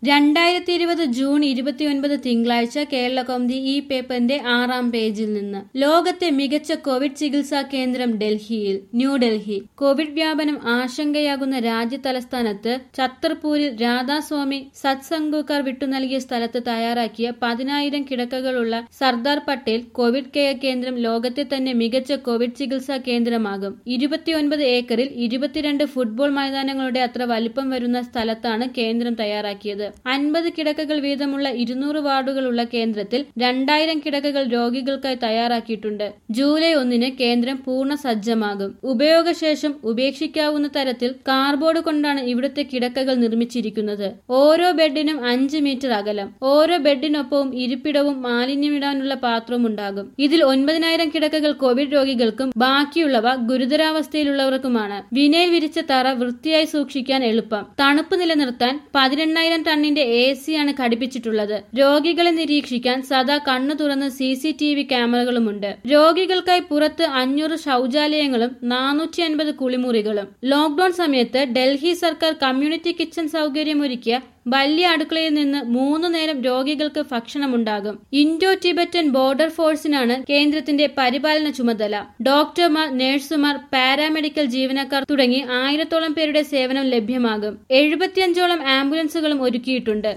രണ്ടായിരത്തി ഇരുപത് ജൂൺ ഇരുപത്തിയൊൻപത് തിങ്കളാഴ്ച കേരള കൗമുദി ഈ പേപ്പറിന്റെ ആറാം പേജിൽ നിന്ന് ലോകത്തെ മികച്ച കോവിഡ് ചികിത്സാ കേന്ദ്രം ഡൽഹിയിൽ ന്യൂഡൽഹി കോവിഡ് വ്യാപനം ആശങ്കയാകുന്ന രാജ്യ തലസ്ഥാനത്ത് ഛത്തർപൂരിൽ രാധാസ്വാമി സത്സംഗുക്കാർ വിട്ടു നൽകിയ സ്ഥലത്ത് തയ്യാറാക്കിയ പതിനായിരം കിടക്കകളുള്ള സർദാർ പട്ടേൽ കോവിഡ് കെയർ കേന്ദ്രം ലോകത്തെ തന്നെ മികച്ച കോവിഡ് ചികിത്സാ കേന്ദ്രമാകും ഇരുപത്തിയൊൻപത് ഏക്കറിൽ ഇരുപത്തിരണ്ട് ഫുട്ബോൾ മൈതാനങ്ങളുടെ അത്ര വലിപ്പം വരുന്ന സ്ഥലത്താണ് കേന്ദ്രം തയ്യാറാക്കിയത് അൻപത് കിടക്കകൾ വീതമുള്ള ഇരുന്നൂറ് വാർഡുകളുള്ള കേന്ദ്രത്തിൽ രണ്ടായിരം കിടക്കകൾ രോഗികൾക്കായി തയ്യാറാക്കിയിട്ടുണ്ട് ജൂലൈ ഒന്നിന് കേന്ദ്രം പൂർണ്ണ സജ്ജമാകും ഉപയോഗശേഷം ഉപേക്ഷിക്കാവുന്ന തരത്തിൽ കാർബോർഡ് കൊണ്ടാണ് ഇവിടുത്തെ കിടക്കകൾ നിർമ്മിച്ചിരിക്കുന്നത് ഓരോ ബെഡിനും അഞ്ച് മീറ്റർ അകലം ഓരോ ബെഡിനൊപ്പവും ഇരിപ്പിടവും മാലിന്യമിടാനുള്ള പാത്രവും ഉണ്ടാകും ഇതിൽ ഒൻപതിനായിരം കിടക്കകൾ കോവിഡ് രോഗികൾക്കും ബാക്കിയുള്ളവ ഗുരുതരാവസ്ഥയിലുള്ളവർക്കുമാണ് വിനയിൽ വിരിച്ച തറ വൃത്തിയായി സൂക്ഷിക്കാൻ എളുപ്പം തണുപ്പ് നിലനിർത്താൻ പതിനെണ്ണായിരം ടണ്ണിന്റെ എ സിയാണ് ഘടിപ്പിച്ചിട്ടുള്ളത് രോഗികളെ നിരീക്ഷിക്കാൻ സദാ കണ്ണു തുറന്ന് സി സി ടി വി ക്യാമറകളുമുണ്ട് രോഗികൾക്കായി പുറത്ത് അഞ്ഞൂറ് ശൌചാലയങ്ങളും നാനൂറ്റി അൻപത് കുളിമുറികളും ലോക്ഡൌൺ സമയത്ത് ഡൽഹി സർക്കാർ കമ്മ്യൂണിറ്റി കിച്ചൺ സൗകര്യമൊരുക്കിയ വലിയ അടുക്കളയിൽ നിന്ന് മൂന്ന് നേരം രോഗികൾക്ക് ഭക്ഷണമുണ്ടാകും ഇൻഡോ ടിബറ്റൻ ബോർഡർ ഫോഴ്സിനാണ് കേന്ദ്രത്തിന്റെ പരിപാലന ചുമതല ഡോക്ടർമാർ നഴ്സുമാർ പാരാമെഡിക്കൽ ജീവനക്കാർ തുടങ്ങി ആയിരത്തോളം പേരുടെ സേവനം ലഭ്യമാകും എഴുപത്തിയഞ്ചോളം ആംബുലൻസുകളും ഒരുക്കിയിട്ടുണ്ട്